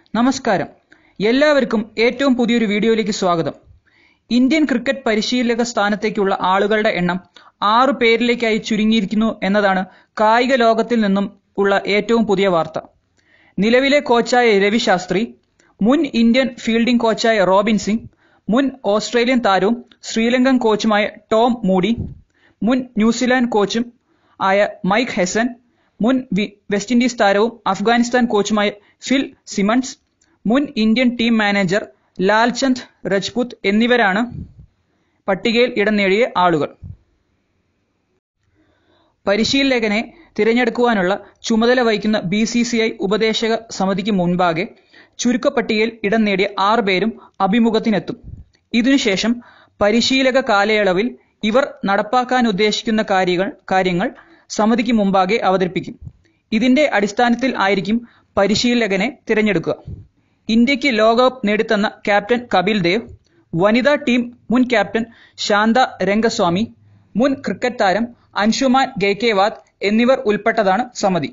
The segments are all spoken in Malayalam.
നമസ്കാരം എല്ലാവർക്കും ഏറ്റവും പുതിയൊരു വീഡിയോയിലേക്ക് സ്വാഗതം ഇന്ത്യൻ ക്രിക്കറ്റ് പരിശീലക സ്ഥാനത്തേക്കുള്ള ആളുകളുടെ എണ്ണം ആറു പേരിലേക്കായി ചുരുങ്ങിയിരിക്കുന്നു എന്നതാണ് കായിക ലോകത്തിൽ നിന്നും ഉള്ള ഏറ്റവും പുതിയ വാർത്ത നിലവിലെ കോച്ചായ രവി ശാസ്ത്രി മുൻ ഇന്ത്യൻ ഫീൽഡിംഗ് കോച്ചായ റോബിൻ സിംഗ് മുൻ ഓസ്ട്രേലിയൻ താരവും ശ്രീലങ്കൻ കോച്ചുമായ ടോം മൂഡി മുൻ ന്യൂസിലാൻഡ് കോച്ചും ആയ മൈക്ക് ഹെസൻ മുൻ വി- വെസ്റ്റ് ഇൻഡീസ് താരവും അഫ്ഗാനിസ്ഥാൻ കോച്ചുമായ ഫിൽ സിമൺസ് മുൻ Indian team manager Lalchand Rajput എന്നിവരാണ് പട്ടികയിൽ ഇടം നേടിയ ആളുകൾ പരിശീലകനെ തിരഞ്ഞെടുക്കുവാനുള്ള ചുമതല വഹിക്കുന്ന ബി സി സി ഐ ഉപദേശക സമിതിക്ക് മുൻപാകെ ചുരുക്കപ്പട്ടികയിൽ ഇടം നേടിയ ആറ് പേരും അഭിമുഖത്തിനെത്തും ഇതിനുശേഷം പരിശീലക കാലയളവിൽ ഇവർ നടപ്പാക്കാൻ ഉദ്ദേശിക്കുന്ന കാര്യങ്ങൾ കാര്യങ്ങൾ സമിതിക്ക് മുമ്പാകെ അവതരിപ്പിക്കും ഇതിന്റെ അടിസ്ഥാനത്തിൽ ആയിരിക്കും പരിശീലകനെ തിരഞ്ഞെടുക്കുക ഇന്ത്യക്ക് ലോകകപ്പ് നേടിത്തന്ന ക്യാപ്റ്റൻ കപിൽ ദേവ് വനിതാ ടീം മുൻ ക്യാപ്റ്റൻ ശാന്ത രംഗസ്വാമി മുൻ ക്രിക്കറ്റ് താരം അൻഷുമാൻ ഗേക്കേവാദ് എന്നിവർ ഉൾപ്പെട്ടതാണ് സമിതി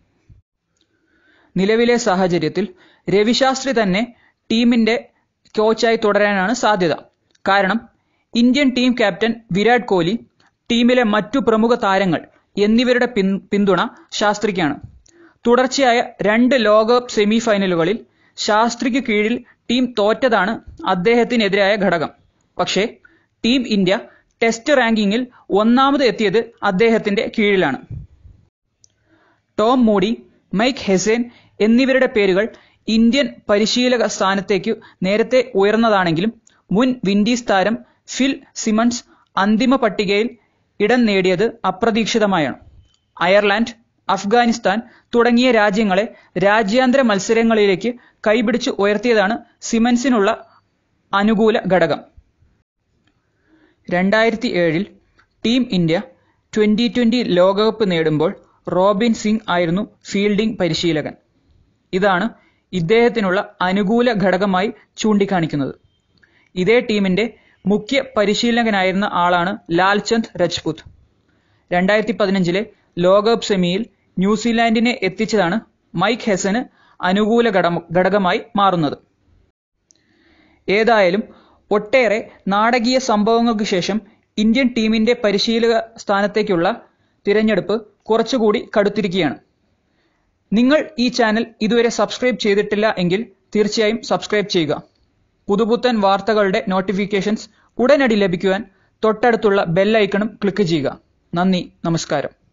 നിലവിലെ സാഹചര്യത്തിൽ രവിശാസ്ത്രി തന്നെ ടീമിന്റെ കോച്ചായി തുടരാനാണ് സാധ്യത കാരണം Indian team captain Virat Kohli ടീമിലെ മറ്റു പ്രമുഖ താരങ്ങൾ എന്നിവരുടെ പിൻ- പിന്തുണ ശാസ്ത്രിക്കാണ് തുടർച്ചയായ രണ്ട് ലോകകപ്പ് സെമി ഫൈനലുകളിൽ ശാസ്ത്രിക്ക് കീഴിൽ ടീം തോറ്റതാണ് അദ്ദേഹത്തിനെതിരായ ഘടകം പക്ഷേ ടീം ഇന്ത്യ ടെസ്റ്റ് റാങ്കിങ്ങിൽ ഒന്നാമത് എത്തിയത് അദ്ദേഹത്തിന്റെ കീഴിലാണ് ടോം മൂഡി മൈക്ക് ഹെസേൻ എന്നിവരുടെ പേരുകൾ ഇന്ത്യൻ പരിശീലക സ്ഥാനത്തേക്ക് നേരത്തെ ഉയർന്നതാണെങ്കിലും മുൻ വിൻഡീസ് താരം ഫിൽ സിമൺസ് അന്തിമ പട്ടികയിൽ ഇടം നേടിയത് അപ്രതീക്ഷിതമായാണ് അയർലാൻഡ് അഫ്ഗാനിസ്ഥാൻ തുടങ്ങിയ രാജ്യങ്ങളെ രാജ്യാന്തര മത്സരങ്ങളിലേക്ക് കൈപിടിച്ച് ഉയർത്തിയതാണ് സിമൻസിനുള്ള അനുകൂല ഘടകം രണ്ടായിരത്തി ഏഴിൽ ടീം ഇന്ത്യ ട്വന്റി ട്വന്റി ലോകകപ്പ് നേടുമ്പോൾ റോബിൻ സിംഗ് ആയിരുന്നു ഫീൽഡിംഗ് പരിശീലകൻ ഇതാണ് ഇദ്ദേഹത്തിനുള്ള അനുകൂല ഘടകമായി ചൂണ്ടിക്കാണിക്കുന്നത് ഇതേ ടീമിന്റെ മുഖ്യ പരിശീലകനായിരുന്ന ആളാണ് ലാൽചന്ദ് രജ്പുത് രണ്ടായിരത്തി പതിനഞ്ചിലെ ലോകകപ്പ് സെമിയിൽ ന്യൂസിലാൻഡിനെ എത്തിച്ചതാണ് മൈക്ക് ഹെസന് അനുകൂല ഘടം- ഘടകമായി മാറുന്നത് ഏതായാലും ഒട്ടേറെ നാടകീയ സംഭവങ്ങൾക്ക് ശേഷം ഇന്ത്യൻ ടീമിന്റെ പരിശീലക സ്ഥാനത്തേക്കുള്ള തിരഞ്ഞെടുപ്പ് കുറച്ചുകൂടി കടുത്തിരിക്കുകയാണ് നിങ്ങൾ ഈ ചാനൽ ഇതുവരെ സബ്സ്ക്രൈബ് ചെയ്തിട്ടില്ല എങ്കിൽ തീർച്ചയായും സബ്സ്ക്രൈബ് ചെയ്യുക പുതുപുത്തൻ വാർത്തകളുടെ നോട്ടിഫിക്കേഷൻസ് ഉടനടി ലഭിക്കുവാൻ തൊട്ടടുത്തുള്ള ബെൽ ഐക്കണും ക്ലിക്ക് ചെയ്യുക നന്ദി നമസ്കാരം